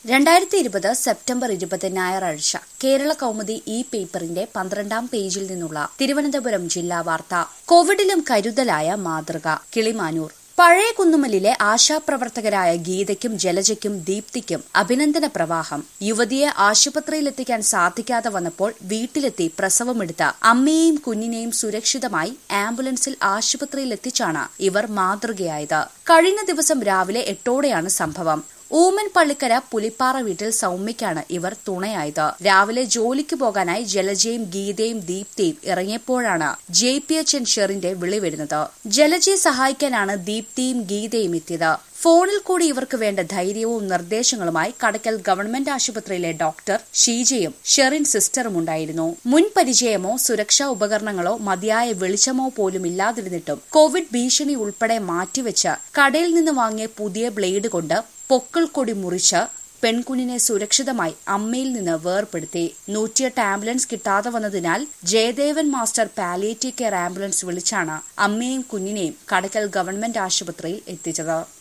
രണ്ടായിരത്തി ഇരുപത് സെപ്റ്റംബർ ഇരുപത് ഞായറാഴ്ച കേരള കൗമുദി ഇ പേപ്പറിന്റെ പന്ത്രണ്ടാം പേജിൽ നിന്നുള്ള തിരുവനന്തപുരം ജില്ലാ വാർത്ത കോവിഡിലും കരുതലായ മാതൃക കിളിമാനൂർ പഴയ കുന്നുമലിലെ ആശാപ്രവർത്തകരായ ഗീതയ്ക്കും ജലജയ്ക്കും ദീപ്തിക്കും അഭിനന്ദന പ്രവാഹം യുവതിയെ ആശുപത്രിയിലെത്തിക്കാൻ സാധിക്കാതെ വന്നപ്പോൾ വീട്ടിലെത്തി പ്രസവമെടുത്ത അമ്മയെയും കുഞ്ഞിനെയും സുരക്ഷിതമായി ആംബുലൻസിൽ ആശുപത്രിയിലെത്തിച്ചാണ് ഇവർ മാതൃകയായത് കഴിഞ്ഞ ദിവസം രാവിലെ എട്ടോടെയാണ് സംഭവം ഊമൻ പള്ളിക്കര പുലിപ്പാറ വീട്ടിൽ സൗമ്യയ്ക്കാണ് ഇവർ തുണയായത് രാവിലെ ജോലിക്ക് പോകാനായി ജലജയും ഗീതയും ദീപ്തിയും ഇറങ്ങിയപ്പോഴാണ് ജെ പി എച്ച് എൻ ഷെറിന്റെ വിളി വരുന്നത് ജലജയെ സഹായിക്കാനാണ് ദീപ്തിയും ഗീതയും എത്തിയത് ഫോണിൽ കൂടി ഇവർക്ക് വേണ്ട ധൈര്യവും നിർദ്ദേശങ്ങളുമായി കടക്കൽ ഗവൺമെന്റ് ആശുപത്രിയിലെ ഡോക്ടർ ഷീജയും ഷെറിൻ സിസ്റ്ററും ഉണ്ടായിരുന്നു മുൻ പരിചയമോ സുരക്ഷാ ഉപകരണങ്ങളോ മതിയായ വെളിച്ചമോ പോലും ഇല്ലാതിരുന്നിട്ടും കോവിഡ് ഭീഷണി ഉൾപ്പെടെ മാറ്റിവെച്ച് കടയിൽ നിന്ന് വാങ്ങിയ പുതിയ ബ്ലേഡ് കൊണ്ട് പൊക്കിൾ കൊടി മുറിച്ച് പെൺകുഞ്ഞിനെ സുരക്ഷിതമായി അമ്മയിൽ നിന്ന് വേർപെടുത്തി നൂറ്റിയെട്ട് ആംബുലൻസ് കിട്ടാതെ വന്നതിനാൽ Jayadevan master palliative care ambulance വിളിച്ചാണ് അമ്മയെയും കുഞ്ഞിനെയും കടക്കൽ ഗവൺമെന്റ് ആശുപത്രിയിൽ എത്തിച്ചത്